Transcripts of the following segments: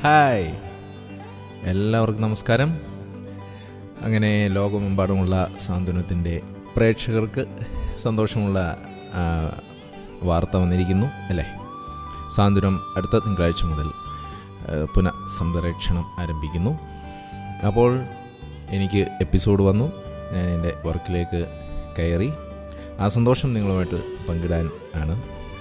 hi എല്ലാവർക്കും നമസ്കാരം അങ്ങനെ ലോകമെമ്പാടുമുള്ള സാന്ത്വനത്തിൻ്റെ പ്രേക്ഷകർക്ക് സന്തോഷമുള്ള ആ, വാർത്ത വന്നിരിക്കുന്നു അല്ലേ സാന്ത്വനം അടുത്ത തിങ്കളാഴ്ച മുതൽ ആ, പുനഃസംപ്രേക്ഷണം ആരംഭിക്കുന്നു അപ്പോൾ എനിക്ക് എപ്പിസോഡ് വന്നു ഞാൻ എൻ്റെ വർക്കിലേക്ക് കയറി ആ സന്തോഷം നിങ്ങളുമായിട്ട് പങ്കിടാൻ ആണ്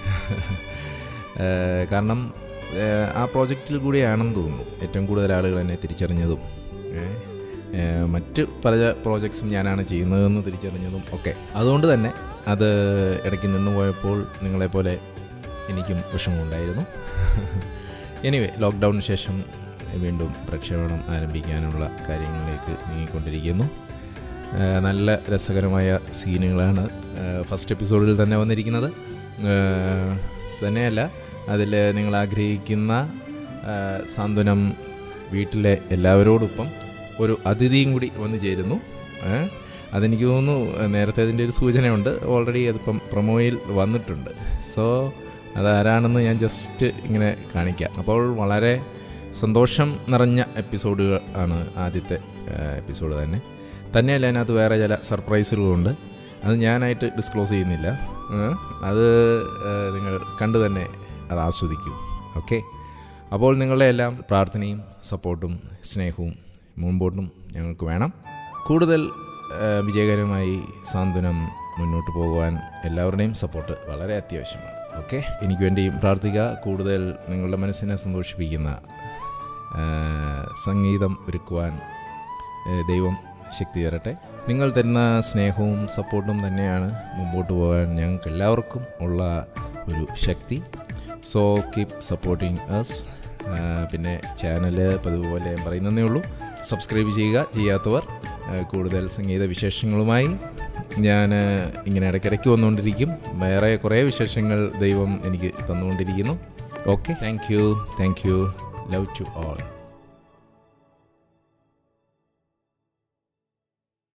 ഏഹ് കാരണം ഏഹ് ആ പ്രോജക്റ്റിൽ കൂടിയാണെന്ന് തോന്നുന്നു ഏറ്റവും കൂടുതൽ ആളുകൾ എന്നെ തിരിച്ചറിഞ്ഞതും ഏഹ് ഏഹ് മറ്റ് പല പ്രോജക്ട്സും ഞാനാണ് ചെയ്യുന്നതെന്ന് തിരിച്ചറിഞ്ഞതും ഒക്കെ അതുകൊണ്ട് തന്നെ അത് ഇടയ്ക്ക് നിന്ന് പോയപ്പോൾ നിങ്ങളെപ്പോലെ എനിക്കും വിഷമമുണ്ടായിരുന്നു എനിവേ ലോക്ക്ഡൗണിന് ശേഷം വീണ്ടും പ്രക്ഷേപണം ആരംഭിക്കാനുള്ള കാര്യങ്ങളിലേക്ക് നീങ്ങിക്കൊണ്ടിരിക്കുന്നു ഏഹ് നല്ല രസകരമായ സീനുകളാണ് ഏഹ് ഫസ്റ്റ് എപ്പിസോഡിൽ തന്നെ വന്നിരിക്കുന്നത് ഏഹ് തന്നെയല്ല അതിൽ നിങ്ങൾ ആഗ്രഹിക്കുന്ന ഏഹ് സാന്ത്വനം വീട്ടിലെ എല്ലാവരോടൊപ്പം ഒരു അതിഥിയും കൂടി വന്നു ചേരുന്നു ഏഹ് അതെനിക്ക് തോന്നുന്നു നേരത്തെ അതിൻ്റെ ഒരു സൂചനയുണ്ട് ഓൾറെഡി അതിപ്പം പ്രൊമോയിൽ വന്നിട്ടുണ്ട് സോ അതാരാണെന്ന് ഞാൻ ജസ്റ്റ് ഇങ്ങനെ കാണിക്കാം അപ്പോൾ വളരെ സന്തോഷം നിറഞ്ഞ എപ്പിസോഡുകൾ ആണ് ആദ്യത്തെ എപ്പിസോഡ് തന്നെ തന്നെയല്ല അതിനകത്ത് വേറെ ചില സർപ്രൈസുകളുണ്ട് അത് ഞാനായിട്ട് ഡിസ്ക്ലോസ് ചെയ്യുന്നില്ല ഏഹ് അത് ഏഹ് നിങ്ങൾ കണ്ടു തന്നെ അത് ആസ്വദിക്കൂ ഓക്കെ അപ്പോൾ നിങ്ങളുടെ എല്ലാം പ്രാർത്ഥനയും സപ്പോർട്ടും സ്നേഹവും മുൻപോട്ടും ഞങ്ങൾക്ക് വേണം കൂടുതൽ ഏഹ് വിജയകരമായി സാന്ത്വനം മുന്നോട്ട് പോകുവാൻ എല്ലാവരുടെയും സപ്പോർട്ട് വളരെ അത്യാവശ്യമാണ് ഓക്കെ എനിക്ക് വേണ്ടിയും പ്രാർത്ഥിക്കുക കൂടുതൽ നിങ്ങളുടെ മനസ്സിനെ സന്തോഷിപ്പിക്കുന്ന ഏഹ് സംഗീതം ഒരുക്കുവാൻ ഏഹ് ദൈവം ശക്തി തരട്ടെ നിങ്ങൾ തരുന്ന സ്നേഹവും സപ്പോർട്ടും തന്നെയാണ് മുമ്പോട്ട് പോകാൻ ഞങ്ങൾക്ക് എല്ലാവർക്കും ഉള്ള ഒരു ശക്തി സോ കീപ് സപ്പോർട്ടിങ് അസ് പിന്നെ ചാനൽ പതിവ് പോലെ ഞാൻ പറയുന്നതേ ഉള്ളൂ സബ്സ്ക്രൈബ് ചെയ്യുക ചെയ്യാത്തവർ ആ, കൂടുതൽ സംഗീത വിശേഷങ്ങളുമായി ഞാൻ ഇങ്ങനെ ഇടയ്ക്കിടയ്ക്ക് വന്നുകൊണ്ടിരിക്കും വേറെ കുറേ വിശേഷങ്ങൾ ദൈവം എനിക്ക് തന്നുകൊണ്ടിരിക്കുന്നു okay thank you thank you love to all